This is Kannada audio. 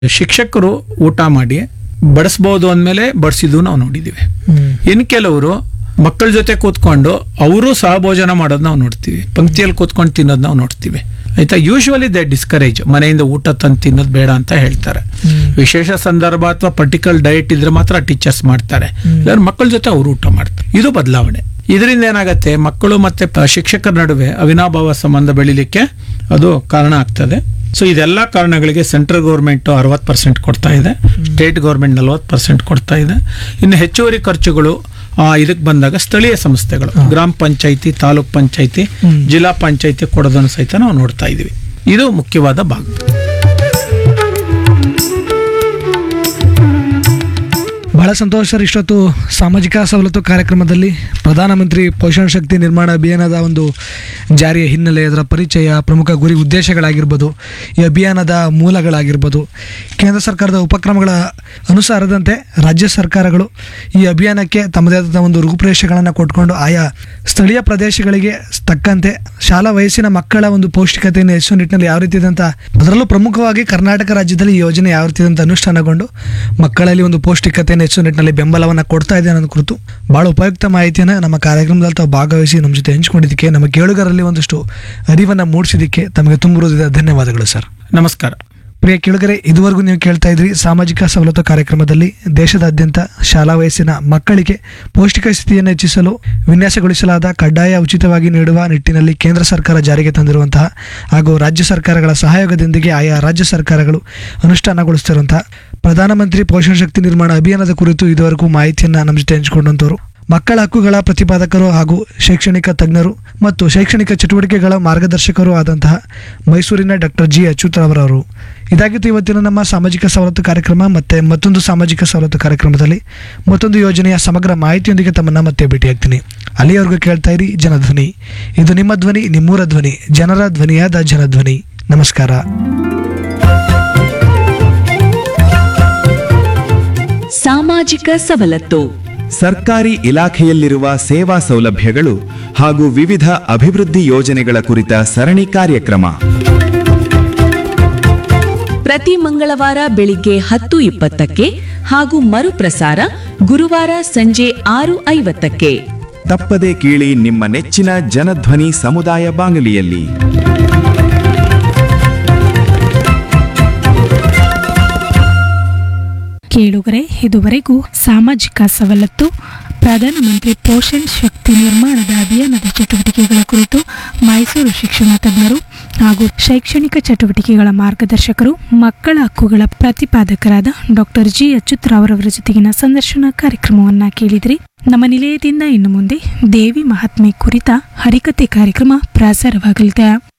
ಶಿಕ್ಷಕರು ಊಟ ಮಾಡಿ ಬಡಿಸ್ಬೋದು ಅಂದಮೇಲೆ ಬಡಿಸಿದ್ದು ನಾವು ನೋಡಿದ್ದೀವಿ ಇನ್ನು ಕೆಲವರು ಮಕ್ಕಳ ಜೊತೆ ಕೂತ್ಕೊಂಡು ಅವರು ಸಹಭೋಜನ ಮಾಡೋದು ನಾವು ನೋಡ್ತೀವಿ ಪಂಕ್ತಿಯಲ್ಲಿ ಕೂತ್ಕೊಂಡು ತಿನ್ನೋದು ನಾವು ನೋಡ್ತೀವಿ ಆಯ್ತಾ ಯೂಶುವಲಿ ದೇ ಡಿಸ್ಕರೇಜ್ ಮನೆಯಿಂದ ಊಟ ತಂದು ತಿನ್ನೋದು ಬೇಡ ಅಂತ ಹೇಳ್ತಾರೆ ವಿಶೇಷ ಸಂದರ್ಭ ಅಥವಾ ಪರ್ಟಿಕ್ಯುಲರ್ ಡಯಟ್ ಇದ್ರೆ ಮಾತ್ರ ಟೀಚರ್ಸ್ ಮಾಡ್ತಾರೆ ಇಲ್ಲಾಂದ್ರೆ ಮಕ್ಕಳ ಜೊತೆ ಅವರು ಊಟ ಮಾಡ್ತಾರೆ ಇದು ಬದಲಾವಣೆ ಇದರಿಂದ ಏನಾಗತ್ತೆ ಮಕ್ಕಳು ಮತ್ತೆ ಪ- ಶಿಕ್ಷಕರ ನಡುವೆ ಅವಿನಾಭಾವ ಸಂಬಂಧ ಬೆಳಿಲಿಕ್ಕೆ ಅದು ಕಾರಣ ಆಗ್ತದೆ ಸೊ ಇದೆಲ್ಲ ಕಾರಣಗಳಿಗೆ ಸೆಂಟ್ರಲ್ ಗೌರ್ಮೆಂಟ್ ಅರವತ್ತು ಪರ್ಸೆಂಟ್ ಕೊಡ್ತಾ ಇದೆ ಸ್ಟೇಟ್ ಗೌರ್ಮೆಂಟ್ ನಲವತ್ತು ಪರ್ಸೆಂಟ್ ಕೊಡ್ತಾ ಇದೆ ಇನ್ನು ಹೆಚ್ಚುವರಿ ಖರ್ಚುಗಳು ಆ, ಇದಕ್ಕೆ ಬಂದಾಗ ಸ್ಥಳೀಯ ಸಂಸ್ಥೆಗಳು ಗ್ರಾಮ ಪಂಚಾಯಿತಿ ತಾಲೂಕ್ ಪಂಚಾಯಿತಿ ಜಿಲ್ಲಾ ಪಂಚಾಯಿತಿ ಕೊಡೋದನ್ನು ಸಹಿತ ನಾವು ನೋಡ್ತಾ ಇದೀವಿ ಇದು ಮುಖ್ಯವಾದ ಭಾಗ ಬಹಳ ಸಂತೋಷ ಸರ್ ಇಷ್ಟೊತ್ತು ಸಾಮಾಜಿಕ ಸವಲತ್ತು ಕಾರ್ಯಕ್ರಮದಲ್ಲಿ ಪ್ರಧಾನಮಂತ್ರಿ ಪೋಷಣ ಶಕ್ತಿ ನಿರ್ಮಾಣ ಅಭಿಯಾನದ ಒಂದು ಜಾರಿಯ ಹಿನ್ನೆಲೆ ಅದರ ಪರಿಚಯ ಪ್ರಮುಖ ಗುರಿ ಉದ್ದೇಶಗಳಾಗಿರ್ಬೋದು ಈ ಅಭಿಯಾನದ ಮೂಲಗಳಾಗಿರ್ಬೋದು ಕೇಂದ್ರ ಸರ್ಕಾರದ ಉಪಕ್ರಮಗಳ ಅನುಸಾರದಂತೆ ರಾಜ್ಯ ಸರ್ಕಾರಗಳು ಈ ಅಭಿಯಾನಕ್ಕೆ ತಮ್ಮದೇ ಆದ ಒಂದು ರೂಪುರೇಷೆಗಳನ್ನು ಕೊಟ್ಕೊಂಡು ಆಯಾ ಸ್ಥಳೀಯ ಪ್ರದೇಶಗಳಿಗೆ ತಕ್ಕಂತೆ ಶಾಲಾ ವಯಸ್ಸಿನ ಮಕ್ಕಳ ಒಂದು ಪೌಷ್ಟಿಕತೆಯನ್ನು ಹೆಚ್ಚಿಸುವ ನಿಟ್ಟಿನಲ್ಲಿ ಯಾವ ರೀತಿಯಾದಂಥ ಅದರಲ್ಲೂ ಪ್ರಮುಖವಾಗಿ ಕರ್ನಾಟಕ ರಾಜ್ಯದಲ್ಲಿ ಈ ಯೋಜನೆ ಯಾವ ರೀತಿಯಾದಂಥ ಅನುಷ್ಠಾನಗೊಂಡು ಮಕ್ಕಳಲ್ಲಿ ಒಂದು ಪೌಷ್ಟಿಕತೆಯನ್ನು ಹೆಚ್ಚಿಸುವ ನಿಟ್ಟಿನಲ್ಲಿ ಬೆಂಬಲವನ್ನು ಕೊಡ್ತಾ ಇದೆ ಅನ್ನೋದು ಕುರಿತು ಬಹಳ ಉಪಯುಕ್ತ ಮಾಹಿತಿಯನ್ನು ನಮ್ಮ ಕಾರ್ಯಕ್ರಮದಲ್ಲಿ ತಾವು ಭಾಗವಹಿಸಿ ನಮ್ಮ ಜೊತೆ ಹಂಚಿಕೊಂಡಿದ್ದಕ್ಕೆ ನಮ್ಮ ಕೇಳುಗರಲ್ಲಿ ಒಂದಷ್ಟು ಅರಿವನ್ನು ಮೂಡಿಸಿದ್ದಕ್ಕೆ ತಮಗೆ ತುಂಬಿರುವುದಿದೆ ಧನ್ಯವಾದಗಳು ಸರ್ ನಮಸ್ಕಾರ ಪ್ರಿಯ ಕೇಳುಗರೆ ಇದುವರೆಗೂ ನೀವು ಕೇಳ್ತಾ ಇದ್ರಿ ಸಾಮಾಜಿಕ ಸವಲತ್ತು ಕಾರ್ಯಕ್ರಮದಲ್ಲಿ ದೇಶದಾದ್ಯಂತ ಶಾಲಾ ವಯಸ್ಸಿನ ಮಕ್ಕಳಿಗೆ ಪೌಷ್ಟಿಕ ಸ್ಥಿತಿಯನ್ನು ಹೆಚ್ಚಿಸಲು ವಿನ್ಯಾಸಗೊಳಿಸಲಾದ ಕಡ್ಡಾಯ ಉಚಿತವಾಗಿ ನೀಡುವ ನಿಟ್ಟಿನಲ್ಲಿ ಕೇಂದ್ರ ಸರ್ಕಾರ ಜಾರಿಗೆ ತಂದಿರುವಂತಹ ಹಾಗೂ ರಾಜ್ಯ ಸರ್ಕಾರಗಳ ಸಹಯೋಗದೊಂದಿಗೆ ಆಯಾ ರಾಜ್ಯ ಸರ್ಕಾರಗಳು ಅನುಷ್ಠಾನಗೊಳಿಸ್ತಿರುವಂತಹ ಪ್ರಧಾನಮಂತ್ರಿ ಪೋಷಣ ಶಕ್ತಿ ನಿರ್ಮಾಣ ಅಭಿಯಾನದ ಕುರಿತು ಇದುವರೆಗೂ ಮಾಹಿತಿಯನ್ನು ನಮ್ಮ ಜೊತೆ ಹಂಚಿಕೊಂಡಂತವರು ಮಕ್ಕಳ ಹಕ್ಕುಗಳ ಪ್ರತಿಪಾದಕರು ಹಾಗೂ ಶೈಕ್ಷಣಿಕ ತಜ್ಞರು ಮತ್ತು ಶೈಕ್ಷಣಿಕ ಚಟುವಟಿಕೆಗಳ ಮಾರ್ಗದರ್ಶಕರು ಆದಂತಹ ಮೈಸೂರಿನ ಡಾಕ್ಟರ್ ಜಿ ಅಚ್ಯುತರವರವರು ಇದಾಗಿತ್ತು ಇವತ್ತಿನ ನಮ್ಮ ಸಾಮಾಜಿಕ ಸವಲತ್ತು ಕಾರ್ಯಕ್ರಮ ಮತ್ತೆ ಮತ್ತೊಂದು ಸಾಮಾಜಿಕ ಸವಲತ್ತು ಕಾರ್ಯಕ್ರಮದಲ್ಲಿ ಮತ್ತೊಂದು ಯೋಜನೆಯ ಸಮಗ್ರ ಮಾಹಿತಿಯೊಂದಿಗೆ ತಮ್ಮನ್ನ ಮತ್ತೆ ಭೇಟಿಯಾಗ್ತೀನಿ ಅಲ್ಲಿಯವರೆಗೂ ಕೇಳ್ತಾ ಇರಿ ಜನಧ್ವನಿ ಇದು ನಿಮ್ಮ ಧ್ವನಿ ನಿಮ್ಮೂರ ಧ್ವನಿ ಜನರ ಧ್ವನಿಯಾದ ಜನಧ್ವನಿ ನಮಸ್ಕಾರ ಸಾಮಾಜಿಕ ಸವಲತ್ತು ಸರ್ಕಾರಿ ಇಲಾಖೆಯಲ್ಲಿರುವ ಸೇವಾ ಸೌಲಭ್ಯಗಳು ಹಾಗೂ ವಿವಿಧ ಅಭಿವೃದ್ಧಿ ಯೋಜನೆಗಳ ಕುರಿತ ಸರಣಿ ಕಾರ್ಯಕ್ರಮ ಪ್ರತಿ ಮಂಗಳವಾರ ಬೆಳಿಗ್ಗೆ ಹತ್ತು ಇಪ್ಪತ್ತಕ್ಕೆ ಹಾಗೂ ಮರುಪ್ರಸಾರ ಗುರುವಾರ ಸಂಜೆ ಆರು ಐವತ್ತಕ್ಕೆ ತಪ್ಪದೆ ಕೇಳಿ ನಿಮ್ಮ ನೆಚ್ಚಿನ ಜನಧ್ವನಿ ಸಮುದಾಯ ಬಾನುಲಿಯಲ್ಲಿ ಕೇಳುಗರೆ ಇದುವರೆಗೂ ಸಾಮಾಜಿಕ ಸವಲತ್ತು ಪ್ರಧಾನಮಂತ್ರಿ ಪೋಷಣ್ ಶಕ್ತಿ ನಿರ್ಮಾಣದ ಅಭಿಯಾನದ ಚಟುವಟಿಕೆಗಳ ಕುರಿತು ಮೈಸೂರು ಶಿಕ್ಷಣ ತಜ್ಞರು ಹಾಗೂ ಶೈಕ್ಷಣಿಕ ಚಟುವಟಿಕೆಗಳ ಮಾರ್ಗದರ್ಶಕರು ಮಕ್ಕಳ ಹಕ್ಕುಗಳ ಪ್ರತಿಪಾದಕರಾದ ಡಾಕ್ಟರ್ ಜಿ ಅಚ್ಯುತರಾವ್ ಜೊತೆಗಿನ ಸಂದರ್ಶನ ಕಾರ್ಯಕ್ರಮವನ್ನ ಕೇಳಿದ್ರಿ ನಮ್ಮ ನಿಲಯದಿಂದ ಇನ್ನು ಮುಂದೆ ದೇವಿ ಮಹಾತ್ಮೆ ಕುರಿತ ಹರಿಕತೆ ಕಾರ್ಯಕ್ರಮ ಪ್ರಸಾರವಾಗಲಿದೆ